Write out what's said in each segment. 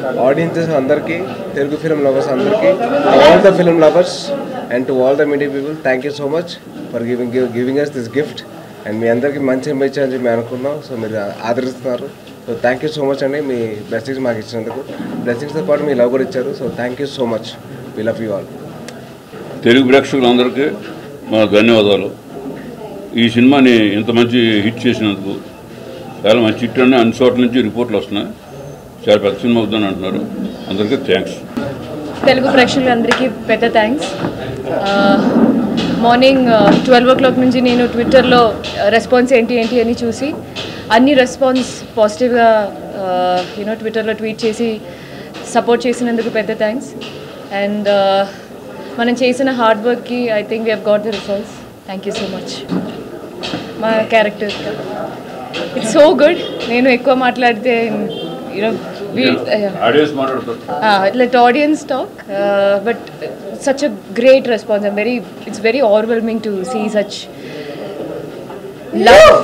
audiences అందరికీ Telugu film lovers అందరికీ all the film lovers and to all the media people thank you so much for giving giving us this gift and మీ అందరికీ మంచి image అని మేము అనుకున్నాం so మీరు ఆదరిస్తున్నారు so thank you so much అండి మీ బ్లెస్సింగ్స్ మాకు ఇచ్చినందుకు బ్లెస్సింగ్స్తో పాటు మీ లవ్ కూడా ఇచ్చారు so thank you so much we love you all Telugu ప్రేక్షకులందరికీ మా ధన్యవాదాలు ఈ సినిమాని ఇంత మంచి హిట్ చేసినందుకు చాలా మంచి హిట్ అని అన్ని చోట్ల నుంచి రిపోర్ట్లు వస్తున్నాయి చాలా పెద్ద సినిమా అవుతుందని అంటున్నారు అందరికీ థ్యాంక్స్ తెలుగు ప్రేక్షకులందరికీ పెద్ద thanks morning twelve o'clock నుంచి నేను ట్విట్టర్లో రెస్పాన్స్ ఏంటి ఏంటి అని చూసి అన్ని రెస్పాన్స్ పాజిటివ్గా యూనో ట్విట్టర్లో ట్వీట్ చేసి సపోర్ట్ చేసినందుకు పెద్ద థ్యాంక్స్ అండ్ మనం చేసిన హార్డ్ వర్క్కి I think we have got the results thank you so much మా క్యారెక్టర్ ఇట్స్ సో గుడ్ నేను ఎక్కువ మాట్లాడితే యూనో ఆడియన్స్ మాట్లాడతారు uh, let audience talk uh, but such a great response i'm very it's very overwhelming to see such love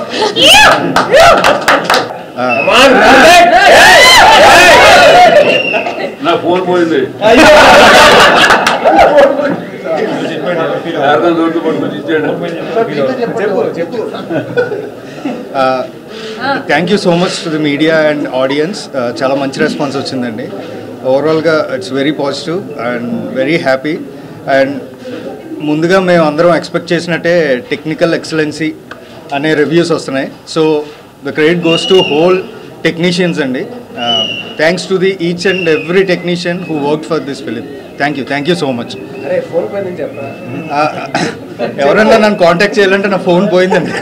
నా phone పోయింది ఎవరికైనా దొరికి పట్టుకొని ఇచ్చేయండి thank you so much to the media and audience చాలా మంచి response వచ్చిందండి ఓవరాల్గా it's very positive and very happy and ముందుగా మేము అందరం ఎక్స్పెక్ట్ చేసినట్టే టెక్నికల్ ఎక్సలెన్సీ అనే రివ్యూస్ వస్తున్నాయి so the credit goes to whole technicians అండి thanks to the each and every technician who work for this film thank you thank you so much అరే phone పైన చెప్పరా ఎవరన్నా నన్ను కాంటాక్ట్ చేయాలంటే నా ఫోన్ పోయిందండి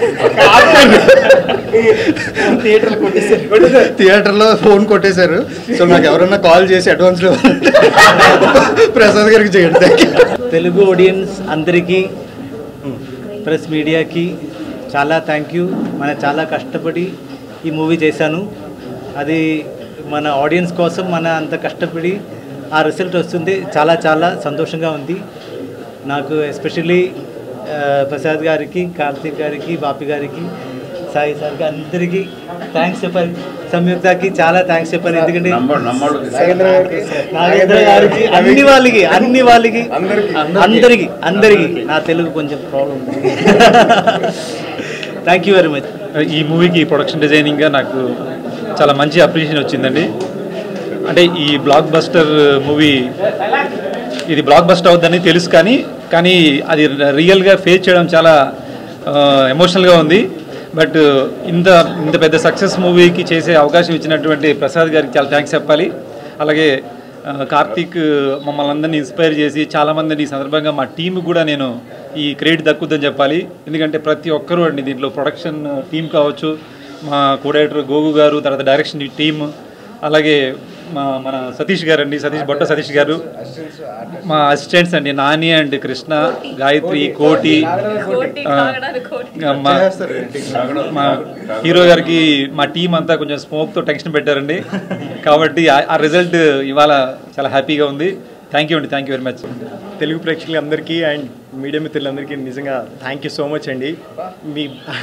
థియేటర్లో ఫోన్ కొట్టేశారు సో నాకు ఎవరన్నా కాల్ చేసి అడ్వాన్స్లో ప్రసాద్ గారికి చేయండి థ్యాంక్ యూ తెలుగు ఆడియన్స్ అందరికీ ప్రెస్ మీడియాకి చాలా థ్యాంక్ యూ మన చాలా కష్టపడి ఈ మూవీ చేశాను అది మన ఆడియన్స్ కోసం మన అంత కష్టపడి ఆ రిజల్ట్ వస్తుంది చాలా చాలా సంతోషంగా ఉంది నాకు ఎస్పెషల్లీ ప్రసాద్ గారికి కార్తీక్ గారికి బాపి గారికి సాయి సార్కి అందరికీ థ్యాంక్స్ చెప్పాలి సంయుక్తకి చాలా థ్యాంక్స్ చెప్పాలి ఎందుకంటే నంబర్ నంబర్ నాగేంద్ర గారికి అన్ని వాళ్ళకి అన్ని వాళ్ళకి అందరికి అందరికి నా తెలుగు కొంచెం ప్రాబ్లం ఉంది థ్యాంక్ యూ వెరీ మచ్ ఈ మూవీకి ప్రొడక్షన్ డిజైనింగ్గా నాకు చాలా మంచి అప్రిషియేషన్ వచ్చిందండి అంటే ఈ బ్లాక్ బస్టర్ మూవీ ఇది బ్లాక్ బస్టర్ అవుద్దని తెలుసు కానీ కానీ అది రియల్గా ఫేస్ చేయడం చాలా ఎమోషనల్గా ఉంది బట్ ఇంత ఇంత పెద్ద సక్సెస్ మూవీకి చేసే అవకాశం ఇచ్చినటువంటి ప్రసాద్ గారికి చాలా థ్యాంక్స్ చెప్పాలి అలాగే ఆ, కార్తీక్ మమ్మల్ని అందరినీ ఇన్స్పైర్ చేసి చాలామందిని ఈ సందర్భంగా మా టీం కూడా నేను ఈ క్రెడిట్ దక్కుద్దని చెప్పాలి ఎందుకంటే ప్రతి ఒక్కరూ అండి దీంట్లో ప్రొడక్షన్ టీం కావచ్చు మా కోడైటర్ గోగు గారు తర్వాత డైరెక్షన్ టీమ్ అలాగే మా మన సతీష్ గారు అండి సతీష్ బొట్ట సతీష్ గారు మా అసిస్టెంట్స్ అండి నాని అండ్ కృష్ణ గాయత్రి కోటి ఆ, మా మా హీరో గారికి మా టీం అంతా కొంచెం స్మోక్తో టెన్షన్ పెట్టారండి కాబట్టి ఆ- ఆ రిజల్ట్ ఇవాళ చాలా హ్యాపీగా ఉంది థ్యాంక్ యూ అండి thank you very much Telugu ప్రేక్షకులందరికీ అండ్ మీడియా మిత్రులందరికీ నిజంగా థ్యాంక్ యూ సో మచ్ అండి మీ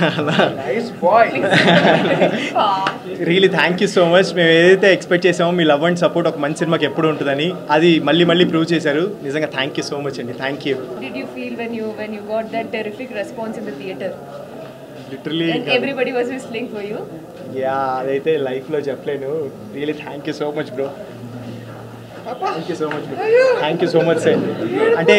really thank you so much మేము ఏదైతే ఎక్స్పెక్ట్ చేసామో మీ లవ్ అండ్ సపోర్ట్ ఒక మంచి సినిమాకి ఎప్పుడు ఉంటుందని అది మళ్ళీ మళ్ళీ ప్రూవ్ చేశారు నిజంగా థ్యాంక్ యూ సో మచ్ అండి thank you did you feel when you when you got that terrific response in the theater literally and everybody was whistling for you yeah అదైతే లైఫ్లో చెప్పలేను really thank you so much bro thank you so much bro thank you so much sir అంటే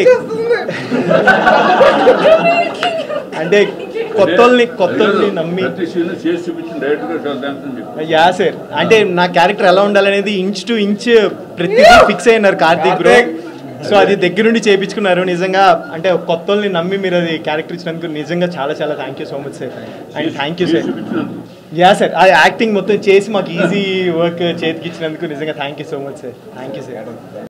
అంటే కొత్తల్ని కొత్తల్ని నమ్మి ప్రతి scene చేసి చూపించిన డైరెక్ట్గా చాలా థ్యాంక్స్ అని చెప్పి యా సార్ అంటే నా క్యారెక్టర్ ఎలా ఉండాలనేది ఇంచ్ టు ఇంచ్ ప్రతిదీ ఫిక్స్ అయినారు కార్తీక్ బ్రో సో అది దగ్గరుండి చేయించుకున్నారు నిజంగా అంటే కొత్తల్ని నమ్మి మీరు అది క్యారెక్టర్ ఇచ్చినందుకు నిజంగా చాలా చాలా thank you so much sir and thank you sir yeah sir ఆ యాక్టింగ్ మొత్తం చేసి మాకు ఈజీ వర్క్ చేతికి ఇచ్చినందుకు నిజంగా thank you so much sir thank you sir